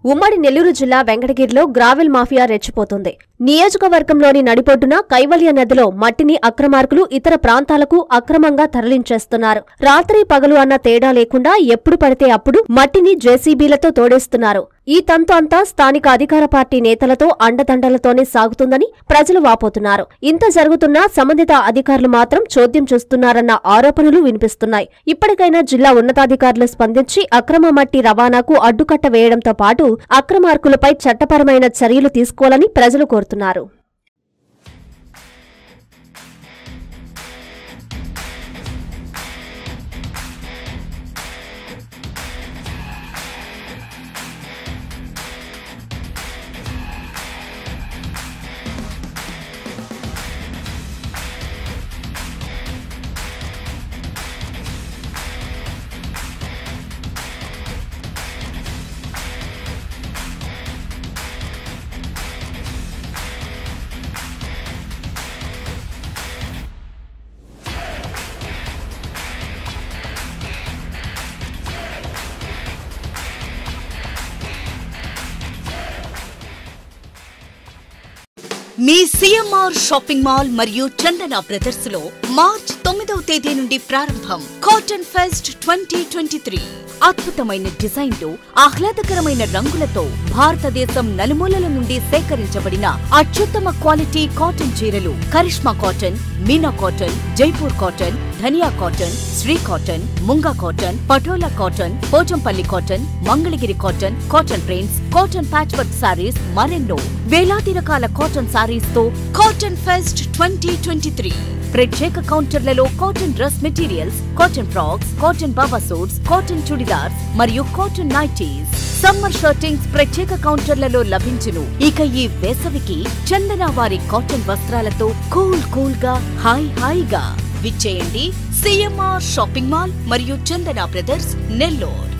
ఉమ్మడి నెల్లూరు జిల్లా వెంకటగిరిలో గ్రావెల్ మాఫియా రెచ్చిపోతుంది నియోజకవర్గంలోని నడిపొడ్డున కైవల్య నదిలో మట్టిని అక్రమార్కులు ఇతర ప్రాంతాలకు అక్రమంగా తరలించేస్తున్నారు రాత్రి పగలు అన్న తేడా లేకుండా ఎప్పుడు పడితే అప్పుడు మట్టిని జేసీబీలతో తోడేస్తున్నారు ఈ తంతు అంతా స్థానిక అధికార పార్టీ నేతలతో అండదండలతోనే సాగుతుందని ప్రజలు వాపోతున్నారు ఇంత జరుగుతున్నా సంబంధిత అధికారులు మాత్రం చోద్యం చూస్తున్నారన్న ఆరోపణలు వినిపిస్తున్నాయి ఇప్పటికైనా జిల్లా ఉన్నతాధికారులు స్పందించి అక్రమ మట్టి రవాణాకు అడ్డుకట్ట వేయడంతో పాటు అక్రమార్కులపై చట్టపరమైన చర్యలు తీసుకోవాలని ప్రజలు కోరుతున్నారు మీ సిఎంఆర్ షాపింగ్ మాల్ మరియు చందన బ్రదర్స్ లో మార్చ్ తొమ్మిదవ తేదీ నుండి ప్రారంభం cotton fest twenty twenty three అద్భుతమైన డిజైన్లు ఆహ్లాదకరమైన రంగులతో భారతదేశం నలుమూలల నుండి సేకరించబడిన అత్యుత్తమ క్వాలిటీ కాటన్ చీరలు Karishma cotton Meena cotton Jaipur cotton ధనియా cotton Shri cotton Munga cotton Patola cotton Pochampally cotton Mangalagiri cotton cotton prints cotton patch work sarees మరెన్నో వేలాది రకాల కాటన్ సారీస్ తో cotton fest twenty twenty three ప్రత్యేక కౌంటర్లలో cotton dress materials cotton frocks cotton baba suits cotton churidars మరియు కాటన్ నైటీస్ సమ్మర్ షర్టింగ్స్ ప్రత్యేక కౌంటర్లలో లభించును ఇక ఈ వేసవికి చందన వారి కాటన్ వస్త్రాలతో కూల్ కూల్ గా హాయ్ హాయిగా విచ్చేయండి సిఎంఆర్ షాపింగ్ మాల్ మరియు చందన బ్రదర్స్ నెల్లూరు